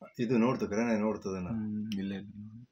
ಇದು ನೋಡ್ತು ಕರೆನೆ ನೋಡ್ತದನ ಹ್ಮ್, ಇಲ್ಲ ಇಲ್ಲ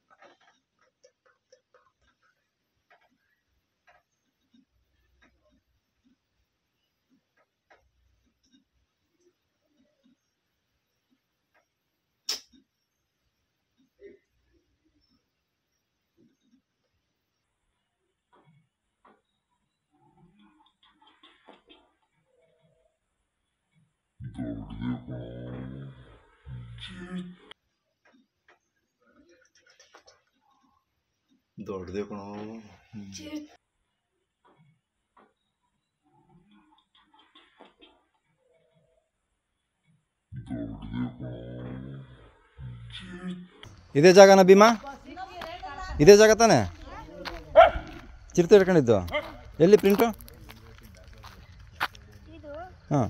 ದೊಡ್ಡದೇ ಕಣೋ ಇದೇ ಜಾಗನ ಭೀಮಾ ಇದೇ ಜಾಗ ತಾನೆ ಚಿರತೆ ಹಿಡ್ಕೊಂಡಿದ್ದು ಎಲ್ಲಿ ಪ್ರಿಂಟು ಹಾಂ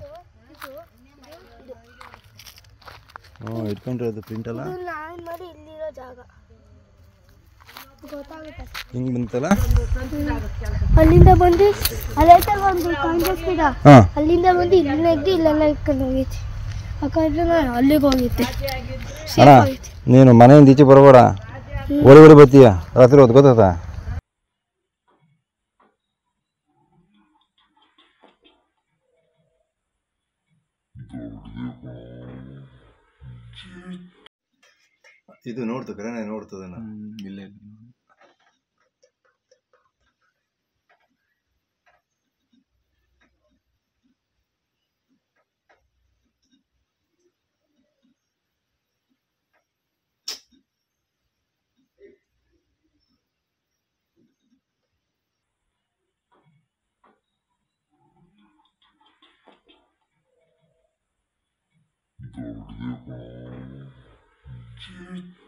ಹ್ಞೂ ಇಟ್ಕೊಂಡಿರೋದು ಪ್ರಿಂಟ್ ಅಲ್ಲ ಇದು ನಾನ್ ಮಾಡಿ ಇಲ್ಲಿರೋ ಜಾಗ ಗೊತ್ತಾಗುತ್ತೆ ಹಿಂಗೆ ಬಂತಲ್ಲ ಅಲ್ಲಿಂದ ಬಂದು ಅಲ್ಲೈತೆ ಒಂದು ಕಾಂಗ್ರೆಸ್ ಗಿಡ ಹಾಂ ಅಲ್ಲಿಂದ ಬಂದು ಇಲ್ಲಿಂದ ಇದ್ದು ಇಲ್ಲೆಲ್ಲ ಇಟ್ಕೊಂಡು ಹೋಗೈತಿ ಯಾಕಂದ್ರೆ ನಾನು ಅಲ್ಲಿಗೆ ಹೋಗೈತೆ ಅಣ್ಣ ನೀನು ಮನೆಯಿಂದ ಈಚೆ ಬರಬೇಡ ಓಡಿ ಓಡಿ ಬರ್ತೀಯ ರಾತ್ರಿ ಹೊತ್ತು ಗೊತ್ತಾಯ್ತಾ ಇದು ನೋಡ್ತು ಕರೆನೆ ನೋಡ್ತದನ ಹ್ಮ್, ಇಲ್ಲ ಇಲ್ಲ